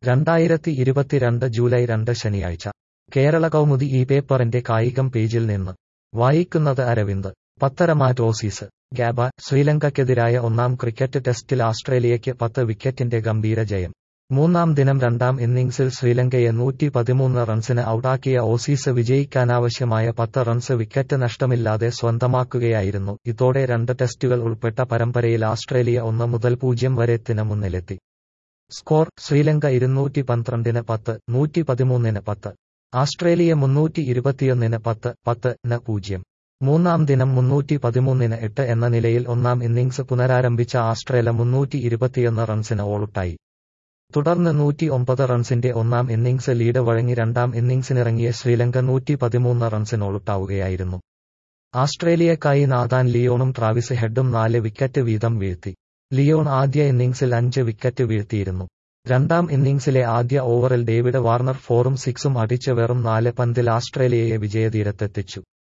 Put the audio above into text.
രണ്ടായിരത്തി ഇരുപത്തിരണ്ട് ജൂലൈ രണ്ട് ശനിയാഴ്ച കേരള കൗമുദി ഈ പേപ്പറിന്റെ കായികം പേജിൽ നിന്ന് വായിക്കുന്നത് അരവിന്ദ് പത്തരമാറ്റ് ഓസീസ് ഗാബ ശ്രീലങ്കയ്ക്കെതിരായ ഒന്നാം ക്രിക്കറ്റ് ടെസ്റ്റിൽ ആസ്ട്രേലിയയ്ക്ക് പത്ത് വിക്കറ്റിന്റെ ഗംഭീര ജയം മൂന്നാം ദിനം രണ്ടാം ഇന്നിംഗ്സിൽ ശ്രീലങ്കയെ നൂറ്റി പതിമൂന്ന് റൺസിന് ഔട്ടാക്കിയ ഓസീസ് വിജയിക്കാനാവശ്യമായ പത്ത് റൺസ് വിക്കറ്റ് നഷ്ടമില്ലാതെ സ്വന്തമാക്കുകയായിരുന്നു ഇതോടെ രണ്ട് ടെസ്റ്റുകൾ ഉൾപ്പെട്ട പരമ്പരയിൽ ആസ്ട്രേലിയ ഒന്ന് മുതൽ പൂജ്യം വരെ ത്തിന് മുന്നിലെത്തി സ്കോർ ശ്രീലങ്ക ഇരുന്നൂറ്റി പന്ത്രണ്ടിന് പത്ത് നൂറ്റി പതിമൂന്നിന് പത്ത് ആസ്ട്രേലിയ മുന്നൂറ്റി ഇരുപത്തിയൊന്നിന് പത്ത് പത്ത് ന് പൂജ്യം മൂന്നാം ദിനം മുന്നൂറ്റി പതിമൂന്നിന് എട്ട് എന്ന നിലയിൽ ഒന്നാം ഇന്നിംഗ്സ് പുനരാരംഭിച്ച ആസ്ട്രേലിയ മുന്നൂറ്റി ഇരുപത്തിയൊന്ന് റൺസിന് ഓളുട്ടായി തുടർന്ന് നൂറ്റി ഒമ്പത് റൺസിന്റെ ഒന്നാം ഇന്നിംഗ്സ് ലീഡ് വഴങ്ങി രണ്ടാം ഇന്നിംഗ്സിനിറങ്ങിയ ശ്രീലങ്ക നൂറ്റി പതിമൂന്ന് റൺസിനോളുട്ടാവുകയായിരുന്നു ആസ്ട്രേലിയക്കായി നാഥാൻ ലിയോണും ട്രാവിസ് ഹെഡും നാല് വിക്കറ്റ് വീതം വീഴ്ത്തി ലിയോൺ ആദ്യ ഇന്നിംഗ്സിൽ അഞ്ച് വിക്കറ്റ് വീഴ്ത്തിയിരുന്നു രണ്ടാം ഇന്നിംഗ്സിലെ ആദ്യ ഓവറിൽ ഡേവിഡ് വാർണർ ഫോറും സിക്സും അടിച്ച് വെറും നാല് പന്തിൽ ആസ്ട്രേലിയയെ വിജയതീരത്തെത്തിച്ചു